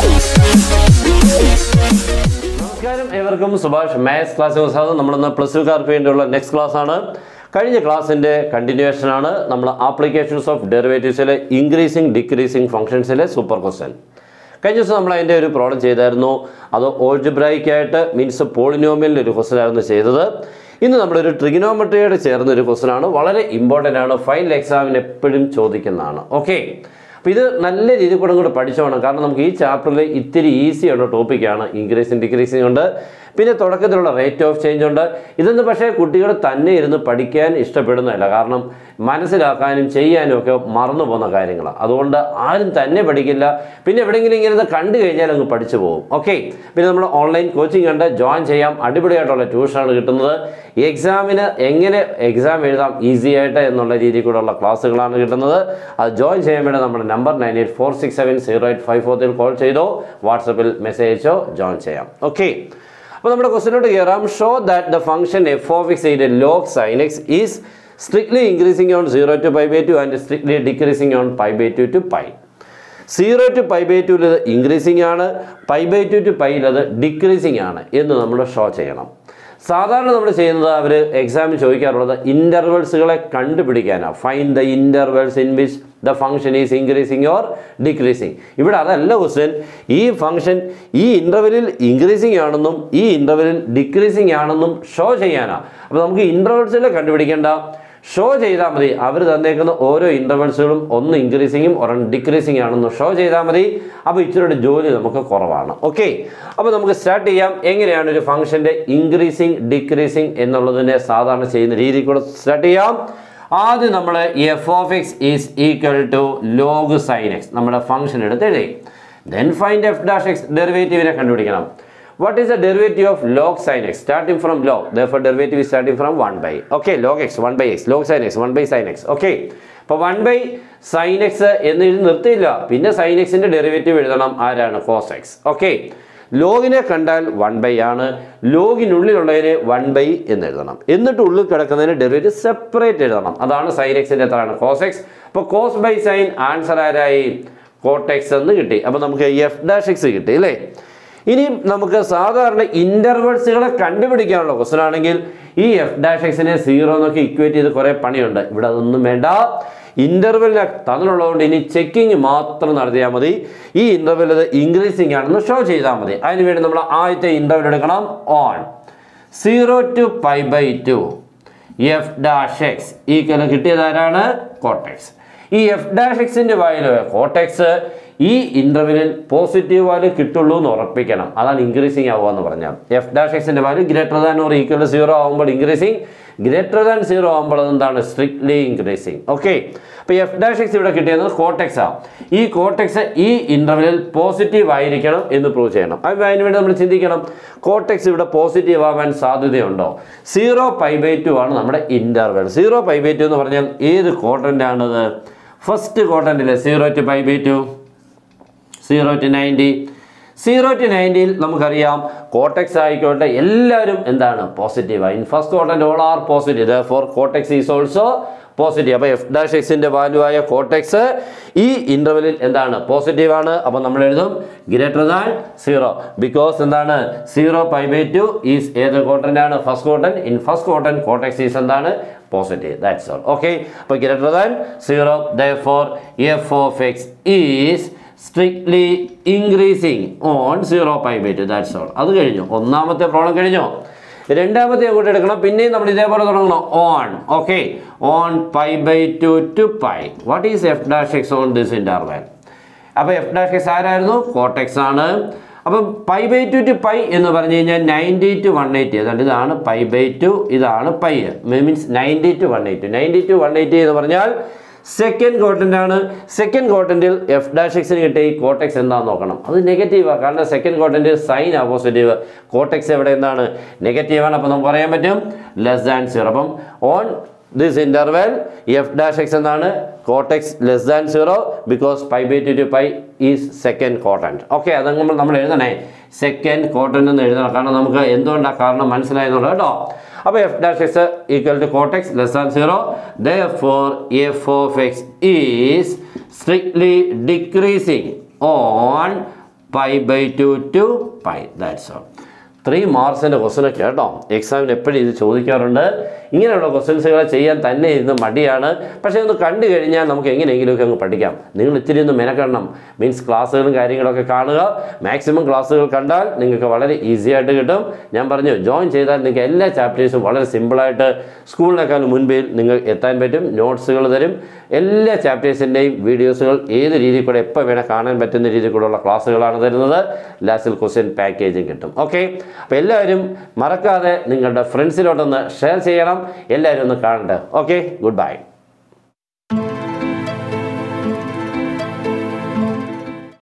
നമസ്കാരം ഏവർക്കും Subhash maths class സ്വാഗതം നമ്മളിന്ന് പ്ലസ് ടുക്കാർക്ക് വേണ്ടിയുള്ള നെക്സ്റ്റ് ക്ലാസ് ആണ് കഴിഞ്ഞ ക്ലാസ്സിൻ്റെ കണ്ടിന്യൂവേഷൻ ആണ് നമ്മൾ ആപ്ലിക്കേഷൻസ് ഓഫ് ഡെറിവേറ്റീവ്സിലെ ഇൻക്രീസിങ് ഡിക്രീസിങ് ഫംഗ്ഷൻസിലെ സൂപ്പർ ക്വസ്റ്റ്യൻ കഴിഞ്ഞ ദിവസം നമ്മൾ അതിൻ്റെ ഒരു പ്രോബ്ലം ചെയ്തായിരുന്നു അത് ഓൾജിബ്രൈക്കായിട്ട് മീൻസ് പോളിനോമിയലിൻ്റെ ഒരു ക്വസ്റ്റൻ ആയിരുന്നു ചെയ്തത് ഇന്ന് നമ്മളൊരു ട്രിഗനോമെട്രിയോട് ചേർന്ന ഒരു ക്വസ്റ്റൻ ആണ് വളരെ ഇമ്പോർട്ടൻ്റ് ആണ് ഫൈനൽ എക്സാമിന് എപ്പോഴും ചോദിക്കുന്നതാണ് ഓക്കെ അപ്പോൾ ഇത് നല്ല രീതിയിൽ കൂടെ കൂടെ പഠിച്ചോണം കാരണം നമുക്ക് ഈ ചാപ്റ്ററിൽ ഇത്തിരി ഈസിയുള്ള ടോപ്പിക്കാണ് ഇൻക്രീസിങ് ഡിക്രീസിങ് ഉണ്ട് പിന്നെ തുടക്കത്തിലുള്ള റേറ്റ് ഓഫ് ചേഞ്ച് ഉണ്ട് ഇതൊന്നും പക്ഷേ കുട്ടികൾ തന്നെ ഇരുന്ന് പഠിക്കാൻ ഇഷ്ടപ്പെടുന്നതല്ല കാരണം മനസ്സിലാക്കാനും ചെയ്യാനും ഒക്കെ മറന്നു പോകുന്ന കാര്യങ്ങളാണ് അതുകൊണ്ട് ആരും തന്നെ പഠിക്കില്ല പിന്നെ എവിടെയെങ്കിലും ഇങ്ങനെ കണ്ടു കഴിഞ്ഞാൽ അങ്ങ് പഠിച്ചു പോകും ഓക്കെ പിന്നെ നമ്മൾ ഓൺലൈൻ കോച്ചിങ് കണ്ട് ജോയിൻ ചെയ്യാം അടിപൊളിയായിട്ടുള്ള ട്യൂഷനാണ് കിട്ടുന്നത് എക്സാമിന് എങ്ങനെ എക്സാം എഴുതാം ഈസി ആയിട്ട് എന്നുള്ള രീതിയിൽ കൂടെയുള്ള ക്ലാസ്സുകളാണ് കിട്ടുന്നത് അത് ജോയിൻ ചെയ്യാൻ വേണ്ടി നമ്മുടെ number nine eight four six seven zero eight five ഫോർത്തിൽ കോൾ ചെയ്തോ വാട്സപ്പിൽ മെസ്സേജ് അയച്ചോ ജോയിൻ ചെയ്യാം ഓക്കെ അപ്പോൾ നമ്മുടെ ക്വസ്റ്റിനോട്ട് കയറാം show that the function F of X in log sine X is strictly increasing on zero to pi by two and strictly decreasing on pi by two to pi zero to pi by ടുവിൽ ഇത് increasing ആണ് pi by two to പൈയിൽ അത് decreasing ആണ് എന്ന് നമ്മൾ show ചെയ്യണം സാധാരണ നമ്മൾ ചെയ്യുന്നത് അവർ എക്സാമിൽ ചോദിക്കാറുള്ളത് ഇൻ്റർവെൽസുകളെ കണ്ടുപിടിക്കാനാണ് find the intervals in which the function is increasing or decreasing ഇവിടെ അതല്ല ക്വസ്റ്റ്യൻ ഈ ഫംഗ്ഷൻ ഈ ഇൻ്റർവെലിൽ ഇൻക്രീസിങ് ആണെന്നും ഈ ഇൻ്റർവെലിൽ ഡിക്രീസിങ് ആണെന്നും ഷോ ചെയ്യാനാണ് അപ്പോൾ നമുക്ക് ഇൻ്റർവെൽസിലെ കണ്ടുപിടിക്കേണ്ട ഷോ ചെയ്താൽ മതി അവർ തന്നേക്കുന്ന ഓരോ ഇൻ്റർവെൽസുകളും ഒന്ന് ഇൻക്രീസിങ്ങും ഒരെണ്ണം ഡിക്രീസിങ് ആണെന്ന് ഷോ ചെയ്താൽ മതി അപ്പോൾ ഇച്ചിരിയുടെ ജോലി നമുക്ക് കുറവാണ് ഓക്കെ അപ്പോൾ നമുക്ക് സ്റ്റാർട്ട് ചെയ്യാം എങ്ങനെയാണ് ഒരു ഫംഗ്ഷൻ്റെ ഇൻക്രീസിങ് ഡിക്രീസിങ് എന്നുള്ളതിനെ സാധാരണ ചെയ്യുന്ന രീതിയിൽ കൂടെ സ്റ്റാർട്ട് ചെയ്യാം ആദ്യം നമ്മൾ F of X is equal to log sine X നമ്മുടെ ഫംഗ്ഷൻ എടുത്ത് എഴുതി then find F dash X ഡെറിവേറ്റീവിനെ കണ്ടുപിടിക്കണം what is the derivative of log sin x starting from log therefore derivative is starting from 1 by okay log x 1 by x log sin x 1 by sin x okay അപ്പോൾ one by sine X എന്ന് എഴുതി നിർത്തിയില്ല പിന്നെ sign എക്സിൻ്റെ derivative എഴുതണം ആരാണ് cos X okay ലോഗിനെ കണ്ടാൽ one by ആണ് ലോഗിനുള്ളിലുള്ളതിന് വൺ ബൈ എന്ന് എഴുതണം എന്നിട്ട് ഉള്ളിൽ കിടക്കുന്നതിന് ഡെറിവേറ്റീവ് സെപ്പറേറ്റ് എഴുതണം അതാണ് സൈൻ എക്സിൻ്റെ എത്രയാണ് കോസ് എക്സ് അപ്പോൾ കോസ് ബൈ സൈൻ ആൻസർ ആരായി കോട്ടെക്സ് എന്ന് കിട്ടി അപ്പോൾ നമുക്ക് എഫ് ഡാഷ് എക്സ് കിട്ടി അല്ലേ ഇനി നമുക്ക് സാധാരണ ഇൻ്റർവെൽസുകളെ കണ്ടുപിടിക്കാനുള്ള ക്വസ്റ്റൻ ആണെങ്കിൽ ഈ എഫ് ഡാഷ് എക്സിനെ സീറോ എന്നൊക്കെ ഇക്വേറ്റ് ചെയ്ത് കുറേ പണിയുണ്ട് ഇവിടെ അതൊന്നും വേണ്ട ഇൻ്റർവെല്ലിനെ തന്നിട്ടുള്ളതുകൊണ്ട് ഇനി ചെക്കിങ് മാത്രം നടത്തിയാൽ മതി ഈ ഇൻ്റർവെൽ ഇത് ഇൻക്രീസിങ് ആണെന്ന് ഷോ ചെയ്താൽ മതി അതിനുവേണ്ടി നമ്മൾ ആദ്യത്തെ ഇൻ്റർവെൽ എടുക്കണം on zero to pi by two F dash X ഈ കല കിട്ടിയത് ആരാണ് കോട്ടെക്സ് ഈ എഫ് ഡാഷ് എക്സിൻ്റെ വാല്യൂ കോട്ടെക്സ് ഈ ഇൻ്റർവെലിൽ പോസിറ്റീവ് വാല്യൂ കിട്ടുള്ളൂ എന്ന് ഉറപ്പിക്കണം അതാണ് ഇൻക്രീസിങ് ആവുക എന്ന് പറഞ്ഞാൽ എഫ് ഡാഷ് എക്സിൻ്റെ value greater than or equal zero ആകുമ്പോൾ ഇൻക്രീസിങ് ഗ്രേറ്റർ ദാൻ സീറോ ആകുമ്പോൾ അതെന്താണ് സ്ട്രിക്ട്ലി ഇൻക്രീസിങ് ഓക്കെ അപ്പോൾ എഫ് ഡാഷ് എക്സ് ഇവിടെ കിട്ടിയത് കോട്ടെക്സ് ആണ് ഈ കോട്ടെക്സ് ഈ ഇൻ്റർവെലിൽ പോസിറ്റീവ് ആയിരിക്കണം എന്ന് പ്രൂവ് ചെയ്യണം അപ്പോൾ അതിനുവേണ്ടി നമ്മൾ ചിന്തിക്കണം കോട്ടെക്സ് ഇവിടെ പോസിറ്റീവ് ആവാൻ സാധ്യതയുണ്ടോ സീറോ പൈ ബൈ ടു ആണ് നമ്മുടെ interval zero pi by two എന്ന് പറഞ്ഞാൽ ഏത് കോട്ടൻ്റ് ആണത് ഫസ്റ്റ് കോട്ടൻ്റിലെ zero to pi by two zero to ninety zero to നയൻറ്റിയിൽ നമുക്കറിയാം കോട്ടക്സ് ആയിക്കോട്ടെ എല്ലാവരും എന്താണ് positive in first quadrant all are positive for cot X is also positive അപ്പോൾ എഫ് ഡാഷ് എക്സിൻ്റെ വാല്യൂ ആയ കോട്ടക്സ് ഈ ഇൻ്റർവെലിൽ എന്താണ് പോസിറ്റീവ് ആണ് അപ്പോൾ നമ്മൾ എഴുതും ഗ്രേറ്റർ ദാൻ സീറോ ബിക്കോസ് എന്താണ് zero pi by two is ഏത് കോട്ടൻ്റ് ആണ് first quadrant in first quadrant cot X is എന്താണ് പോസിറ്റീവ് ദാറ്റ്സ് ഓൾ ഓക്കെ അപ്പോൾ greater than zero therefore F of X is strictly increasing on zero pi by two that's all അത് കഴിഞ്ഞു ഒന്നാമത്തെ problem കഴിഞ്ഞോ രണ്ടാമത്തെ അങ്ങോട്ട് എടുക്കണം പിന്നെയും നമ്മൾ ഇതേപോലെ തുടങ്ങണം on okay on pi by two to pi what is F dash X on this interval അപ്പോൾ എഫ് ഡാഷ് എക്സ് ആരായിരുന്നു കോട്ടെക്സ് ആണ് അപ്പം pi by two to pi എന്ന് പറഞ്ഞു കഴിഞ്ഞാൽ നയൻറ്റി ടു വൺ എയ്റ്റി അതാണ്ട് ഇതാണ് പൈ ബൈ ടു ഇതാണ് pi means ninety to one eighty ninety to one eighty എന്ന് പറഞ്ഞാൽ സെക്കൻഡ് കോട്ടൻ്റ് ആണ് സെക്കൻഡ് കോട്ടൻറ്റിൽ എഫ് ഡാഷ് എക്സിന് കിട്ടിയ ഈ കോട്ടെക്സ് എന്താണെന്ന് നോക്കണം അത് നെഗറ്റീവാണ് കാരണം സെക്കൻഡ് കോട്ടൻറ്റ് സൈൻ ആ പോസിറ്റീവ് കോട്ടെക്സ് എവിടെ എന്താണ് നെഗറ്റീവാണ് അപ്പോൾ നമുക്ക് പറയാൻ പറ്റും ലെസ് ദാൻ സീറോ അപ്പം on this interval F dash X എന്താണ് cot X less than zero because pi by two to pi is second quadrant okay അത് നമ്മൾ നമ്മൾ എഴുതണേ സെക്കൻഡ് കോട്ടൻ്റ് എന്ന് എഴുതണം കാരണം നമുക്ക് എന്തുകൊണ്ടാണ് കാരണം മനസ്സിലായെന്നുള്ളത് കേട്ടോ അപ്പോൾ F dash X equal to cot X less than zero therefore F of X is strictly decreasing on pi by two to pi that's all three മാർക്സിൻ്റെ ക്വസ്റ്റനൊക്കെ കേട്ടോ എക്സാമിന് എപ്പോഴും ഇത് ചോദിക്കാറുണ്ട് ഇങ്ങനെയുള്ള ക്വസ്റ്റ്യൻസുകൾ ചെയ്യാൻ തന്നെ ഇരുന്ന് മടിയാണ് പക്ഷേ ഒന്ന് കണ്ടു കഴിഞ്ഞാൽ നമുക്ക് എങ്ങനെയെങ്കിലുമൊക്കെ അങ്ങ് പഠിക്കാം നിങ്ങൾ ഇത്തിരി ഒന്ന് മെനക്കെടണം മീൻസ് ക്ലാസ്സുകളും കാര്യങ്ങളൊക്കെ കാണുക മാക്സിമം ക്ലാസ്സുകൾ കണ്ടാൽ നിങ്ങൾക്ക് വളരെ ഈസി ആയിട്ട് കിട്ടും ഞാൻ പറഞ്ഞു ജോയിൻ ചെയ്താൽ നിങ്ങൾക്ക് എല്ലാ ചാപ്റ്റേഴ്സും വളരെ സിമ്പിളായിട്ട് സ്കൂളിനേക്കാൾ മുൻപിൽ നിങ്ങൾ എത്താൻ പറ്റും നോട്ട്സുകൾ തരും എല്ലാ ചാപ്റ്റേഴ്സിൻ്റെയും വീഡിയോസുകൾ ഏത് രീതിയിൽ കൂടെ എപ്പോൾ വേണേൽ കാണാൻ പറ്റുന്ന രീതിയിൽ കൂടെയുള്ള ക്ലാസ്സുകളാണ് തരുന്നത് ലാസ്റ്റിൽ ക്വസ്റ്റ്യൻ പാക്കേജും കിട്ടും ഓക്കെ അപ്പോൾ എല്ലാവരും മറക്കാതെ നിങ്ങളുടെ ഫ്രണ്ട്സിലോട്ടൊന്ന് ഷെയർ ചെയ്യണം എല്ലാവരും ഒന്ന് കാണട്ടെ ഓക്കെ ഗുഡ് ബൈ